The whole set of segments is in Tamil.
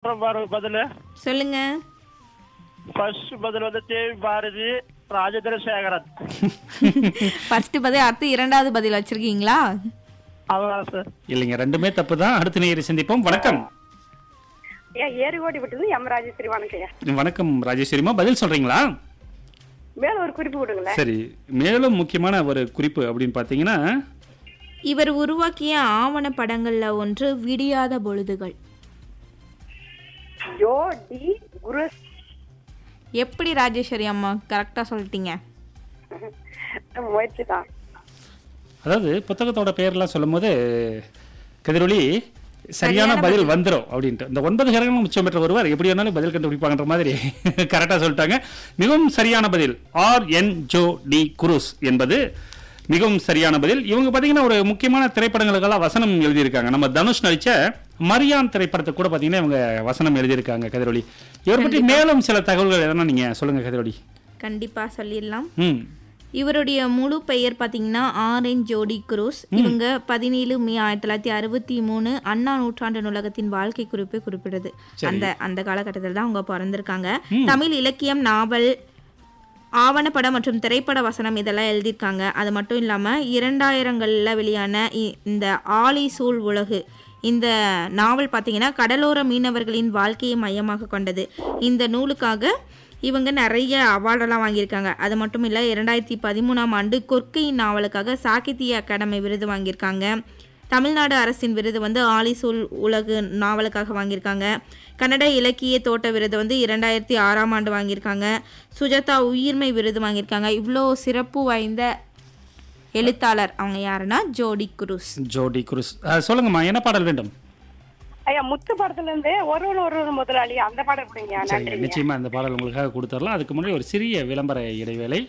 சொல்றேன் பாரு பதில் சொல்லுங்க ஃபர்ஸ்ட் பதில் வந்து தேவி பாரதி ராஜேந்திர சேகரன் ஃபர்ஸ்ட் பதில் அடுத்து இரண்டாவது பதில் வச்சிருக்கீங்களா அவ்வளோதான் சார் இல்லைங்க ரெண்டுமே தப்பு தான் அடுத்த நேரம் சந்திப்போம் வணக்கம் ஏன் ஏரிகோடி விட்டது எம் ராஜேஸ்வரி வணக்கம் வணக்கம் ராஜேஸ்வரிமா பதில் சொல்றீங்களா மேல ஒரு குறிப்பு கொடுங்களேன் சரி மேலும் முக்கியமான ஒரு குறிப்பு அப்படின்னு பார்த்தீங்கன்னா இவர் உருவாக்கிய ஆவண படங்கள்ல ஒன்று விடியாத பொழுதுகள் ஜோ டி குரு எப்படி ராஜேஸ்வரி அம்மா கரெக்டா சொல்லிட்டீங்க முயற்சி தான் அதாவது புத்தகத்தோட பெயர்லாம் சொல்லும்போது கதிரொலி சரியான பதில் வந்துரும் அப்படின்ட்டு இந்த ஒன்பது கிரகமும் உச்சம் பெற்ற ஒருவர் எப்படி வேணாலும் பதில் கண்டுபிடிப்பாங்கன்ற மாதிரி கரெக்டா சொல்லிட்டாங்க மிகவும் சரியான பதில் R N Joe D'Cruz என்பது மிகவும் சரியான பதில் இவங்க பாத்தீங்கன்னா ஒரு முக்கியமான திரைப்படங்களுக்கெல்லாம் வசனம் எழுதியிருக்காங்க நம்ம தனுஷ் நடிச்ச மரியான் திரைப்படத்துக்கு கூட பாத்தீங்கன்னா இவங்க வசனம் எழுதியிருக்காங்க கதிரொலி இவர் பற்றி மேலும் சில தகவல்கள் எதனா நீங்க சொல்லுங்க கதிரொலி கண்டிப்பா சொல்லிடலாம் ம் இவருடைய முழு பெயர் பார்த்தீங்கன்னா ஆர் என் ஜோடி குரூஸ் இவங்க பதினேழு மே ஆயிரத்தி தொள்ளாயிரத்தி அறுபத்தி மூணு அண்ணா நூற்றாண்டு நூலகத்தின் வாழ்க்கை குறிப்பை குறிப்பிடுது அந்த அந்த காலகட்டத்தில் தான் அவங்க பிறந்திருக்காங்க தமிழ் இலக்கியம் நாவல் ஆவணப்படம் மற்றும் திரைப்பட வசனம் இதெல்லாம் எழுதியிருக்காங்க அது மட்டும் இல்லாமல் இரண்டாயிரங்களில் வெளியான இ- இந்த ஆலி சூழ் உலகு இந்த நாவல் பார்த்தீங்கன்னா கடலோர மீனவர்களின் வாழ்க்கையை மையமாக கொண்டது இந்த நூலுக்காக இவங்க நிறைய அவார்டெல்லாம் வாங்கியிருக்காங்க அது மட்டும் இல்லை இரண்டாயிரத்தி பதிமூணாம் ஆண்டு கொற்கை நாவலுக்காக சாகித்ய அகாடமி விருது வாங்கியிருக்காங்க தமிழ்நாடு அரசின் விருது வந்து ஆலிசூல் உலகு நாவலுக்காக வாங்கியிருக்காங்க கன்னட இலக்கிய தோட்ட விருது வந்து இரண்டாயிரத்தி ஆறாம் ஆண்டு வாங்கியிருக்காங்க சுஜாதா உயிர்மை விருது வாங்கியிருக்காங்க இவ்வளோ சிறப்பு வாய்ந்த எழுத்தாளர் அவங்க யாருன்னா ஜோடி குரூஸ் ஜோடி குரூஸ் அஹ், சொல்லுங்கம்மா என்ன பாடல் வேண்டும் ஐயா முத்து படத்துல இருந்து ஒருவன் ஒருவன் முதலாளி அந்த பாடம் பிடிங்க சரிங்க நன்றி நிச்சயமா இந்த பாடல் உங்களுக்காக கொடுத்துடலாம் அதுக்கு முன்னாடி ஒரு சிறிய விளம்பர இடைவேளை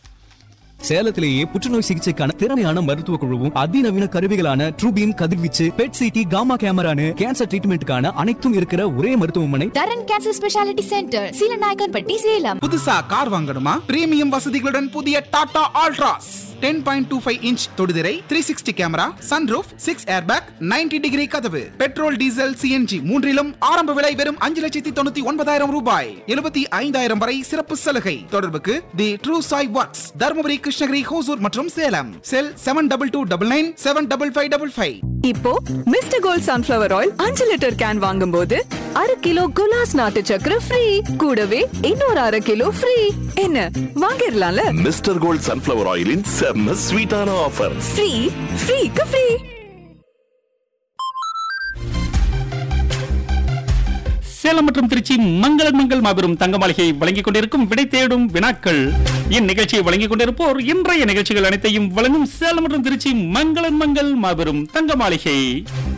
சேலத்திலேயே புற்றுநோய் சிகிச்சைக்கான திறமையான மருத்துவ குழுவும் அதிநவீன கருவிகளான ட்ரூபீம் கதிர்வீச்சு பெட் சிடி காமா கேமரானு கேன்சர் ட்ரீட்மெண்ட்டுக்கான அனைத்தும் இருக்கிற ஒரே மருத்துவமனை Dharan cancer speciality centre Seelanaickenpatti Salem புதுசா கார் வாங்கணுமா பிரீமியம் வசதிகளுடன் புதிய Tata Altroz ten point two five inch தொடுதிரை three sixty camera sunroof six airbag 90 degree கதவு பெட்ரோல் டீசல் சிஎன்ஜி மூன்றிலும் ஆரம்ப விலை வெறும் அஞ்சு லட்சத்தி தொண்ணூத்தி ஒன்பதாயிரம் ரூபாய் எழுபத்தி ஐந்தாயிரம் வரை சிறப்பு சலுகை தொடர்புக்கு the true Sai works Dharmapuri Krishnagiri Hosur மற்றும் Salem cell seven double two double nine seven double five double five இப்போ மிஸ்டர் கோல்ட் சன்ஃபிளவர் ஆயில் அஞ்சு லிட்டர் கேன் வாங்கும்போது அரை கிலோ குலாஸ் நாட்டு சக்கரை ஃப்ரீ கூடவே இன்னொரு அரை கிலோ ஃப்ரீ என்ன வாங்கிடலாம்ல மிஸ்டர் கோல்ட் சன்ஃபிளவர் ஆயிலின் செம்ம ஸ்வீட்டான ஆஃபர் ஃப்ரீ ஃப்ரீக்கு ஃப்ரீ சேலம் மற்றும் திருச்சி மங்களன் மங்கள் மாபெரும் தங்க மாளிகை வழங்கிக் கொண்டிருக்கும் விடை தேடும் வினாக்கள் இந்நிகழ்ச்சியை வழங்கிக் கொண்டிருப்போர் இன்றைய நிகழ்ச்சிகள் அனைத்தையும் வழங்கும் சேலம் மற்றும் திருச்சி மங்களன் மங்கள் மாபெரும் தங்க மாளிகை